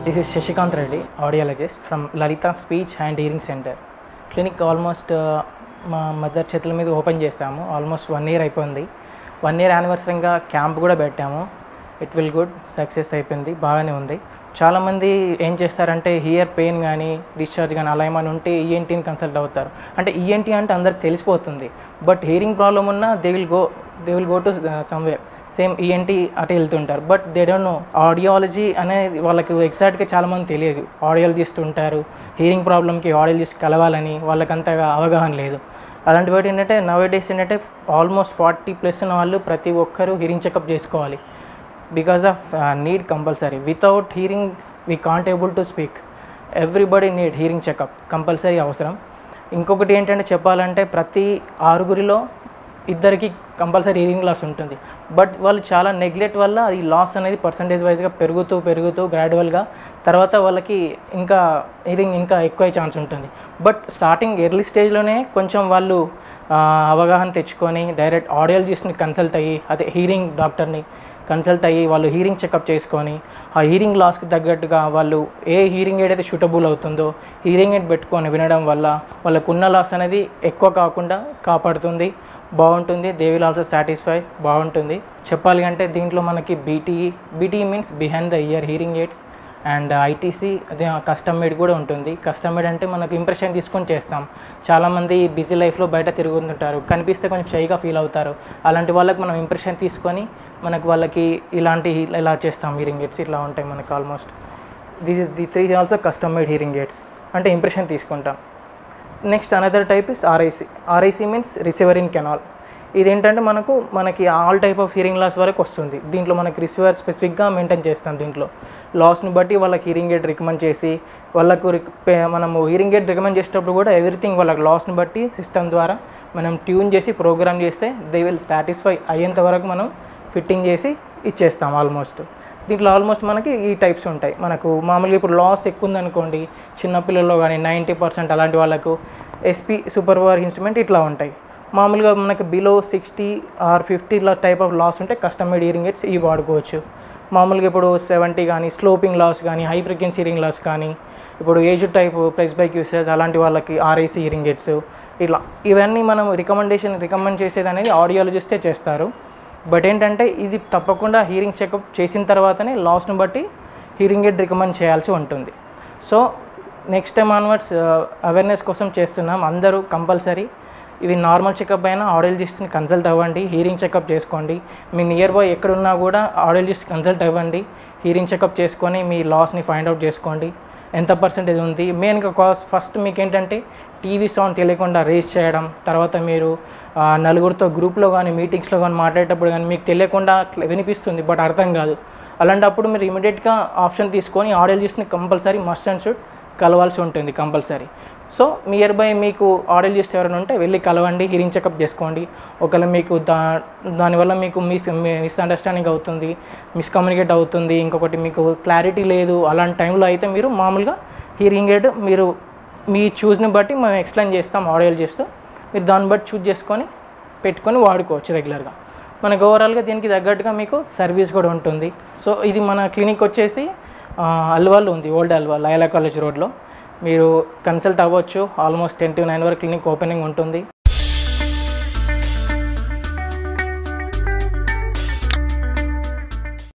this is Shashikanth Reddy audiologist from Lalitha speech and hearing centre clinic almost మా mother చేతుల మీద open చేస్తాము ఆల్మోస్ట్ వన్ ఇయర్ అయిపోయింది వన్ ఇయర్ యానివర్సరీగా క్యాంప్ కూడా పెట్టాము ఇట్ విల్ గుడ్ సక్సెస్ అయిపోయింది బాగానే ఉంది చాలామంది ఏం చేస్తారంటే హియర్ పెయిన్ కానీ డిశ్చార్జ్ కానీ అలా ఏమైనా ఉంటే ఈఎన్టీని కన్సల్ట్ అవుతారు అంటే ఈఎన్టీ అంటే అందరికి తెలిసిపోతుంది బట్ హియరింగ్ ప్రాబ్లం ఉన్నా they will go they will go to somewhere same ENT అటు వెళ్తుంటారు but they don't know audiology అనేది వాళ్ళకి ఎగ్జాక్ట్గా చాలామంది తెలియదు ఆడియాలజిస్ట్ ఉంటారు హియరింగ్ ప్రాబ్లమ్కి ఆడియాలజిస్ట్ కలవాలని వాళ్ళకి అంతగా అవగాహన లేదు అలాంటి వాటి ఏంటంటే నవ్ డేస్ ఏంటంటే ఆల్మోస్ట్ ఫార్టీ ప్లస్ ఉన్న వాళ్ళు ప్రతి ఒక్కరూ హియరింగ్ చెకప్ చేసుకోవాలి because of need compulsory without hearing we can't able to speak everybody need hearing checkup compulsory అవసరం ఇంకొకటి ఏంటంటే చెప్పాలంటే ప్రతి ఆరుగురిలో ఇద్దరికి కంపల్సరీ హీరింగ్ లాస్ ఉంటుంది బట్ వాళ్ళు చాలా నెగ్లెక్ట్ వల్ల ఈ లాస్ అనేది పర్సంటేజ్ వైజ్గా పెరుగుతూ పెరుగుతూ గ్రాడ్యువల్గా తర్వాత వాళ్ళకి ఇంకా హీరింగ్ ఇంకా ఎక్కువ ఛాన్స్ ఉంటుంది బట్ స్టార్టింగ్ ఎర్లీ స్టేజ్లోనే కొంచెం వాళ్ళు ఆ, అవగాహన తెచ్చుకొని డైరెక్ట్ ఆడియాలజిస్ట్ని కన్సల్ట్ అయ్యి అదే హీరింగ్ డాక్టర్ని కన్సల్ట్ అయ్యి వాళ్ళు హీరింగ్ చెకప్ చేసుకొని ఆ హీరింగ్ లాస్కి తగ్గట్టుగా వాళ్ళు ఏ హీరింగ్ ఎయిడ్ అయితే షూటబుల్ అవుతుందో హీరింగ్ ఎయిడ్ పెట్టుకొని వినడం వల్ల వాళ్ళకు ఉన్న లాస్ అనేది ఎక్కువ కాకుండా కాపాడుతుంది బాగుంటుంది దే విల్ ఆల్సో సాటిస్ఫై బాగుంటుంది చెప్పాలి అంటే దీంట్లో మనకి BTE BTE means behind the ear hearing aids and ITC అదే కస్టమ్ మేడ్ కూడా ఉంటుంది కస్టమ్ మేడ్ అంటే మనకు ఇంప్రెషన్ తీసుకొని చేస్తాం చాలామంది బిజీ లైఫ్లో బయట తిరుగుతుంటారు కనిపిస్తే కొంచెం షైగా ఫీల్ అవుతారు అలాంటి వాళ్ళకి మనం ఇంప్రెషన్ తీసుకొని మనకు వాళ్ళకి ఇలాంటి ఇలా చేస్తాం హీరింగ్ ఎయిడ్స్ ఇట్లా ఉంటాయి మనకు almost this is the three also custom made hearing aids అంటే ఇంప్రెషన్ తీసుకుంటాం next another type is RIC RIC means receiver in canal ఇదేంటంటే మనకు మనకి all type of hearing loss వరకు వస్తుంది దీంట్లో మనకి రిసీవర్ స్పెసిఫిక్గా మెయింటైన్ చేస్తాం దీంట్లో లాస్ని బట్టి వాళ్ళకి హీరింగ్ ఎయిడ్ రికమెండ్ చేసి వాళ్ళకు రిక్- పే- మనము హీరింగ్ ఎయిడ్ రికమెండ్ చేసేటప్పుడు కూడా ఎవ్రీథింగ్ వాళ్ళకి లాస్ని బట్టి సిస్టమ్ ద్వారా మనం ట్యూన్ చేసి ప్రోగ్రామ్ చేస్తే దే విల్ సాటిస్ఫై అయ్యేంత వరకు మనం ఫిట్టింగ్ చేసి ఇచ్చేస్తాం ఆల్మోస్ట్ దీంట్లో ఆల్మోస్ట్ మనకి ఈ టైప్స్ ఉంటాయి మనకు మామూలుగా ఇప్పుడు లాస్ ఎక్కువ ఉందనుకోండి చిన్నపిల్లల్లో కానీ నైంటీ పర్సెంట్ అలాంటి వాళ్ళకు ఎస్పీ సూపర్ పవర్ ఇన్స్ట్రుమెంట్ ఇట్లా ఉంటాయి మామూలుగా మనకి below sixty or fifty type of loss ఉంటే కస్టమైడ్ ఇయరింగ్ ఎయిడ్స్ ఇవి వాడుకోవచ్చు మామూలుగా ఇప్పుడు సెవెంటీ కానీ స్లోపింగ్ లాస్ కానీ హై ఫ్రీక్వెన్సీ ఇయరింగ్ లాస్ కానీ ఇప్పుడు age type press bike usage అలాంటి వాళ్ళకి ఆర్ఐసి ఇయరింగ్ ఎయిడ్స్ ఇట్లా ఇవన్నీ మనం రికమెండేషన్ రికమెండ్ చేసేది అనేది ఆడియాలజిస్టే చేస్తారు బట్ ఏంటంటే ఇది తప్పకుండా హీరింగ్ చెకప్ చేసిన తర్వాతనే లాస్ని బట్టి హీరింగ్ ఎయిడ్ రికమెండ్ చేయాల్సి ఉంటుంది so next time onwards awareness కోసం చేస్తున్నాం అందరూ కంపల్సరీ ఇవి నార్మల్ చెకప్ అయినా ఆడియాలజిస్ట్ని కన్సల్ట్ అవ్వండి హీరింగ్ చెకప్ చేసుకోండి మీ నియర్ బై ఎక్కడున్నా కూడా ఆడియాలజిస్ట్ కన్సల్ట్ అవ్వండి హీరింగ్ చెకప్ చేసుకొని మీ లాస్ని ఫైండ్ అవుట్ చేసుకోండి ఎంత పర్సెంటేజ్ ఉంది మెయిన్గా కాస్ ఫస్ట్ మీకు ఏంటంటే టీవీ సౌండ్ తెలియకుండా రేస్ చేయడం తర్వాత మీరు ఆ, నలుగురితో గ్రూప్లో కానీ మీటింగ్స్లో కానీ మాట్లాడేటప్పుడు కానీ మీకు తెలియకుండా అట్లా వినిపిస్తుంది బట్ అర్థం కాదు అలాంటప్పుడు మీరు ఇమీడియట్గా ఆప్షన్ తీసుకొని ఆడియాలజిస్ట్ని కంపల్సరీ మస్ట్ అండ్ షుడ్ కలవాల్సి ఉంటుంది కంపల్సరీ సో నియర్ బై మీకు ఆడియాలజిస్ట్ ఎవరైనా ఉంటే వెళ్ళి కలవండి హీరింగ్ చెకప్ చేసుకోండి ఒకవేళ మీకు దా దానివల్ల మీకు మిస్ మిస్అండర్స్టాండింగ్ అవుతుంది మిస్కమ్యూనికేట్ అవుతుంది ఇంకొకటి మీకు క్లారిటీ లేదు అలాంటి టైంలో అయితే మీరు మామూలుగా హీరింగ్ ఎయిడ్ మీరు మీ చూస్ని బట్టి మేము ఎక్స్ప్లెయిన్ చేస్తాం ఆడియాలజిస్ట్ మీరు దాన్ని బట్టి చూస్ చేసుకొని పెట్టుకొని వాడుకోవచ్చు రెగ్యులర్గా మనకు ఓవరాల్గా దీనికి తగ్గట్టుగా మీకు సర్వీస్ కూడా ఉంటుంది సో ఇది మన క్లినిక్ వచ్చేసి ఆ, అల్వాల్లో ఉంది ఓల్డ్ అల్వా లయలా కాలేజ్ రోడ్లో మీరు కన్సల్ట్ అవ్వచ్చు ఆల్మోస్ట్ టెన్ టు నైన్ వరకు క్లినిక్ ఓపెనింగ్ ఉంటుంది